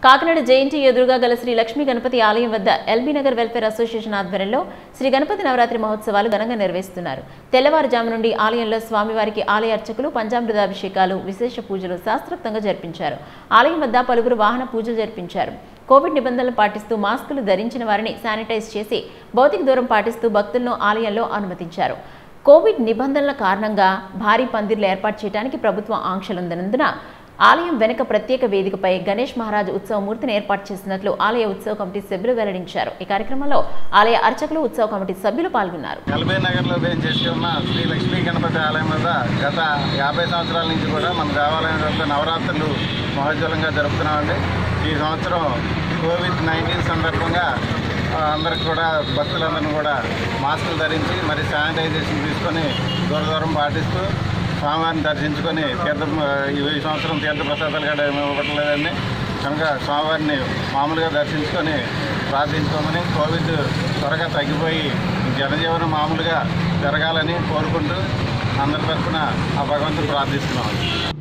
Kakinada JNT ఎదురుగా గల శ్రీ లక్ష్మీ గణపతి ఆలయం వద్ద ఎల్బీ నగర్ వెల్ఫేర్ అసోసియేషన్ ఆధ్వర్యంలో శ్రీ గణపతి నవరాత్రి మహోత్సవాలు ఘనంగా నిర్వహిస్తున్నారు తెల్లవారుజాము నుండి ఆలయంలో స్వామివారికి ఆలయ అర్చకులు పంచామృతాభిషేకాలు విశేష పూజలు శాస్త్రోక్తంగా జరిపించారు ఆలయం వద్ద పలువురు వాహన పూజలు జరిపించారు కోవిడ్ నిబంధనలు పాటిస్తూ మాస్కులు ధరించిన వారిని శానిటైజ్ చేసి భౌతిక దూరం పాటిస్తూ భక్తులను ఆలయంలో అనుమతించారు కోవిడ్ నిబంధనల కారణంగా భారీ పందిర్లు ఏర్పాటు చేయడానికి ప్రభుత్వం ఆంక్షలుందనందున ఆలయం వెనుక ప్రత్యేక వేదికపై గణేష్ మహారాజ్ ఉత్సవ మూర్తిని ఏర్పాటు చేసినట్లు ఆలయ ఉత్సవ కమిటీ సభ్యులు వెల్లడించారు ఈ కార్యక్రమంలో ఆలయ అర్చకులు ఉత్సవ కమిటీ సభ్యులు పాల్గొన్నారు ఎల్బీ నగర్లో చేసి ఉన్న శ్రీ లక్ష్మీ గణపతి ఆలయం వద్ద గత యాభై సంవత్సరాల నుంచి కూడా మన దేవాలయం వద్ద నవరాత్రులు మహోజ్వలంగా జరుపుతున్నామండి ఈ సంవత్సరం కోవిడ్ నైన్టీన్ సందర్భంగా ఆ, అందరికి కూడా భక్తులందరినీ కూడా మాస్కులు ధరించి మరి శానిటైజేషన్ తీసుకొని దూర దూరం పాటిస్తూ స్వామివారిని దర్శించుకొని తీర్థ ఈ సంవత్సరం తీర్థ ప్రసాదాలు కూడా ఏమి ఇవ్వట్లేదండి కనుక స్వామివారిని మామూలుగా దర్శించుకొని ప్రార్థించుకోమని కోవిడ్ త్వరగా తగ్గిపోయి జనజీవనం మామూలుగా జరగాలని కోరుకుంటూ అందరి తరఫున ఆ భగవంతుని ప్రార్థిస్తున్నాం